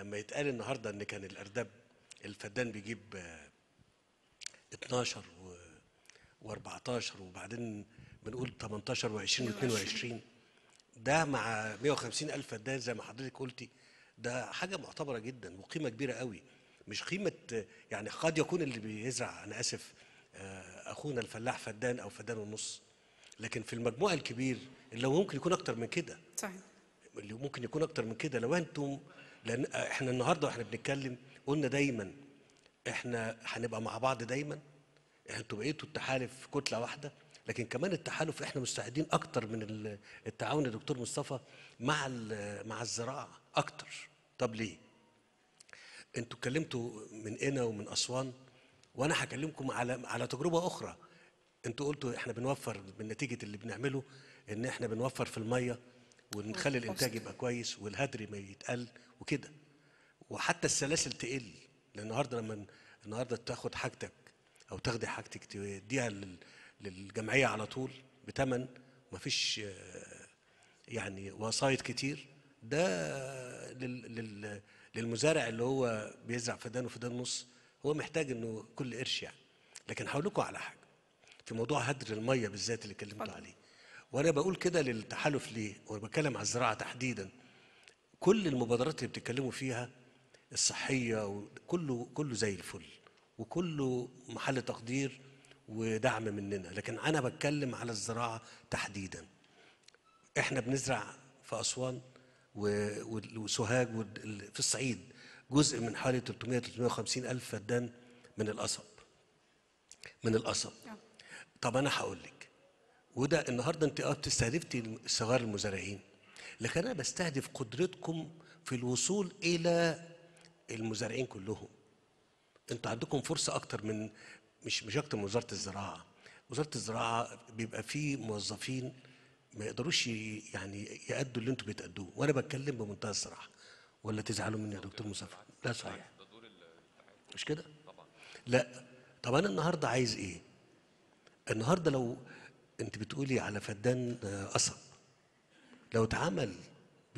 لما يتقال النهارده ان كان الارداب الفدان بيجيب آه، 12 و و14 وبعدين بنقول 18 و20 و22 ده مع 150 الف فدان زي ما حضرتك قلتي ده حاجه معتبره جدا وقيمه كبيره قوي مش قيمه آه، يعني قد يكون اللي بيزرع انا اسف آه، اخونا الفلاح فدان او فدان ونص لكن في المجموع الكبير اللي هو ممكن يكون اكتر من كده صحيح اللي ممكن يكون اكتر من كده لو انتم لان احنا النهارده واحنا بنتكلم قلنا دايما احنا هنبقى مع بعض دايما انتوا بقيتوا التحالف كتله واحده لكن كمان التحالف احنا مستعدين اكتر من ال- التعاون يا دكتور مصطفى مع ال- مع الزراعه اكتر طب ليه انتوا اتكلمتوا من هنا ومن اسوان وانا هكلمكم على على تجربه اخرى انتوا قلتوا احنا بنوفر من نتيجه اللي بنعمله ان احنا بنوفر في الميه ونخلي الانتاج يبقى كويس والهدر ما يتقل وكده وحتى السلاسل تقل لان النهارده لما النهارده تاخد حاجتك او تاخدي حاجتك تديها لل- للجمعيه على طول بتمن مفيش آه، يعني وسايط كتير ده لل لل للمزارع اللي هو بيزرع فدان وفدان نص هو محتاج انه كل قرش يعني لكن هقول لكم على حاجه في موضوع هدر الميه بالذات اللي اتكلمتوا عليه وانا بقول كده للتحالف ليه وانا بتكلم على الزراعه تحديدا كل المبادرات اللي بتتكلموا فيها الصحيه وكله كله زي الفل وكله محل تقدير ودعم مننا لكن انا بتكلم على الزراعه تحديدا احنا بنزرع في اسوان و- وال- وسوهاج وال- في الصعيد جزء من حوالي 300 350 الف فدان من القصب من القصب آه. طب انا هقول لك وده النهارده انت اه بتستهدفتي صغار المزارعين لكن انا بستهدف قدرتكم في الوصول الى المزارعين كلهم انتوا عندكم فرصه اكتر من مش مش اكتر من وزاره الزراعه وزاره الزراعه بيبقى فيه موظفين ما يقدروش ي- يعني يأدوا اللي انتوا بتأدوه وانا بتكلم بمنتهى الصراحه ولا تزعلوا مني يا دكتور مصطفى لا صحيح مش كده لا طب انا النهارده عايز ايه النهارده لو انت بتقولي على فدان آه، قصب لو اتعمل ب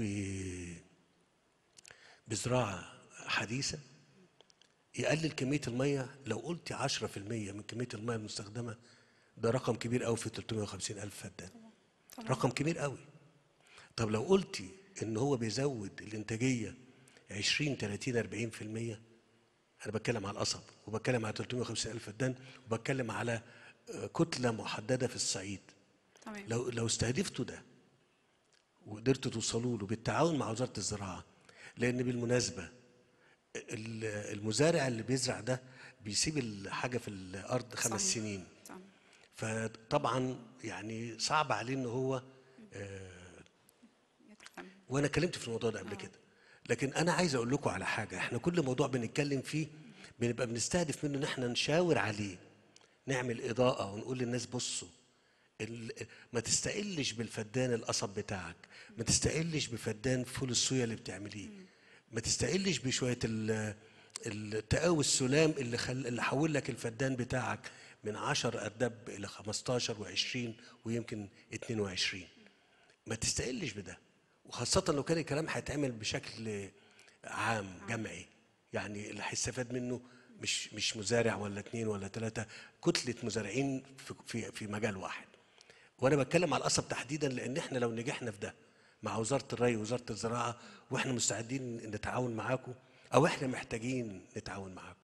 بزراعه حديثه يقلل كميه الميه لو قلتي 10% من كميه الميه المستخدمه ده رقم كبير قوي في 350 الف فدان رقم كبير قوي طب لو قلتي ان هو بيزود الانتاجيه 20 30 40% انا بتكلم على القصب وبتكلم على 350 الف فدان وبتكلم على آه، كتله محدده في الصعيد تمام لو لو استهدفتوا ده وقدرتوا توصلوا له بالتعاون مع وزاره الزراعه لان بالمناسبه ال- المزارع اللي بيزرع ده بيسيب الحاجه في الارض خمس صحيح. سنين تمام. فطبعا يعني صعب عليه ان هو يتفهم. وانا اتكلمت في الموضوع ده قبل كده لكن انا عايز اقول لكم على حاجه احنا كل موضوع بنتكلم فيه بنبقى بنستهدف منه ان احنا نشاور عليه نعمل اضاءه ونقول للناس بصوا ال- ما تستقلش بالفدان القصب بتاعك ما تستقلش بفدان فول الصويا اللي بتعمليه ما تستقلش بشويه ال- التقاوي السلام اللي خل... اللي حول لك الفدان بتاعك من 10 ارداب الى 15 و20 ويمكن 22 ما تستقلش بده وخاصة لو كان الكلام هيتعمل بشكل عام جمعي يعني اللي هيستفاد منه مش مش مزارع ولا اتنين ولا تلاتة كتلة مزارعين في في في مجال واحد وانا بتكلم على القصب تحديدا لان احنا لو نجحنا في ده مع وزارة الري ووزارة الزراعة واحنا مستعدين نتعاون معاكم او احنا محتاجين نتعاون معاكم